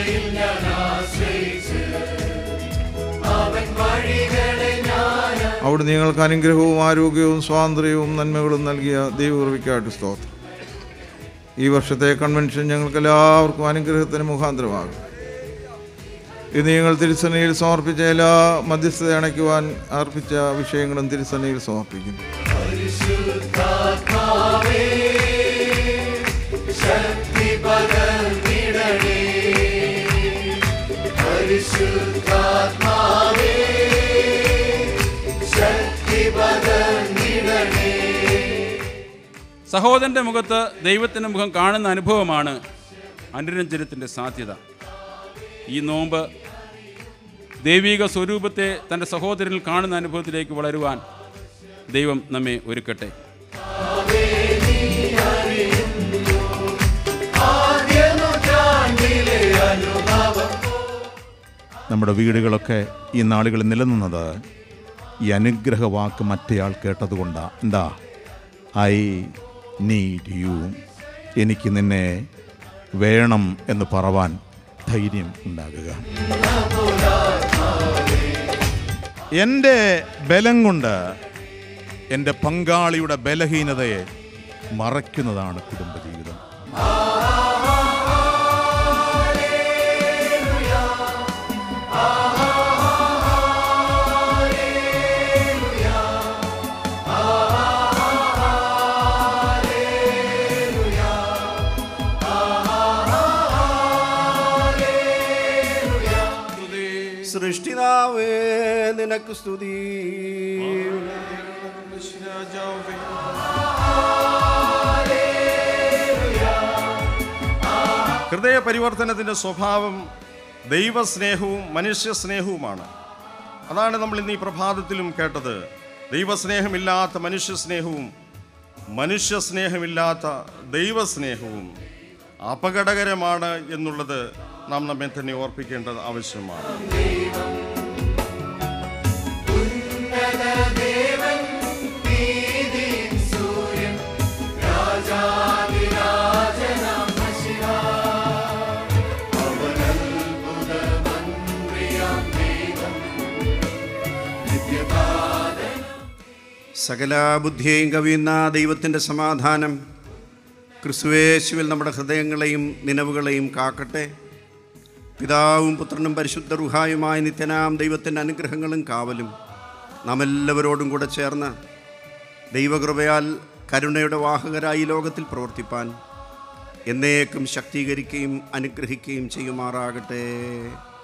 അവിടെ നിങ്ങൾക്ക് അനുഗ്രഹവും ആരോഗ്യവും സ്വാതന്ത്ര്യവും നന്മകളും നൽകിയ ദൈവകൃപയ്ക്കായിട്ട് സ്തോത്രം ഈ വർഷത്തെ കൺവെൻഷൻ ഞങ്ങൾക്ക് എല്ലാവർക്കും അനുഗ്രഹത്തിന് മുഖാന്തരമാകും ഇന്ന് ഞങ്ങൾ തിരുസനയിൽ സമർപ്പിച്ച എല്ലാ മധ്യസ്ഥത അണയ്ക്കുവാൻ അർപ്പിച്ച വിഷയങ്ങളും തിരുസനയിൽ സമർപ്പിക്കുന്നു സഹോദരൻ്റെ മുഖത്ത് ദൈവത്തിൻ്റെ മുഖം കാണുന്ന അനുഭവമാണ് അനുരഞ്ജനത്തിൻ്റെ സാധ്യത ഈ നോമ്പ് ദൈവിക സ്വരൂപത്തെ തൻ്റെ സഹോദരനിൽ കാണുന്ന അനുഭവത്തിലേക്ക് വളരുവാൻ ദൈവം നമ്മെ ഒരുക്കട്ടെ നമ്മുടെ വീടുകളൊക്കെ ഈ നാളുകളിൽ നിലനിന്നത് ഈ അനുഗ്രഹവാക്ക് മറ്റേയാൾ കേട്ടതുകൊണ്ടാണ് എന്താ ഐ നീഡ് യു എനിക്ക് നിന്നെ വേണം എന്ന് പറവാൻ ധൈര്യം ഉണ്ടാകുക എൻ്റെ ബലം കൊണ്ട് എൻ്റെ പങ്കാളിയുടെ ബലഹീനതയെ മറയ്ക്കുന്നതാണ് കുടുംബജീവിതം സൃഷ്ടിതാവേ നിനക്ക് സ്തുതി ഹൃദയ പരിവർത്തനത്തിൻ്റെ സ്വഭാവം ദൈവസ്നേഹവും മനുഷ്യസ്നേഹവുമാണ് അതാണ് നമ്മൾ ഇന്ന് ഈ പ്രഭാതത്തിലും കേട്ടത് ദൈവസ്നേഹമില്ലാത്ത മനുഷ്യസ്നേഹവും മനുഷ്യസ്നേഹമില്ലാത്ത ദൈവസ്നേഹവും അപകടകരമാണ് എന്നുള്ളത് നാം നമ്മെ തന്നെ ഓർപ്പിക്കേണ്ടത് ആവശ്യമാണ് സകല ബുദ്ധിയെയും കവിയുന്ന ദൈവത്തിൻ്റെ സമാധാനം ക്രിസ്തുവേശുവിൽ നമ്മുടെ ഹൃദയങ്ങളെയും നിലവുകളെയും കാക്കട്ടെ പിതാവും പുത്രനും പരിശുദ്ധ റുഹായുമായ നിത്യനാം ദൈവത്തിൻ്റെ അനുഗ്രഹങ്ങളും കാവലും നാം എല്ലാവരോടും കൂടെ ചേർന്ന് ദൈവകൃപയാൽ കരുണയുടെ വാഹകരായി ഈ ലോകത്തിൽ പ്രവർത്തിപ്പാൻ എന്നേക്കും ശക്തീകരിക്കുകയും അനുഗ്രഹിക്കുകയും ചെയ്യുമാറാകട്ടെ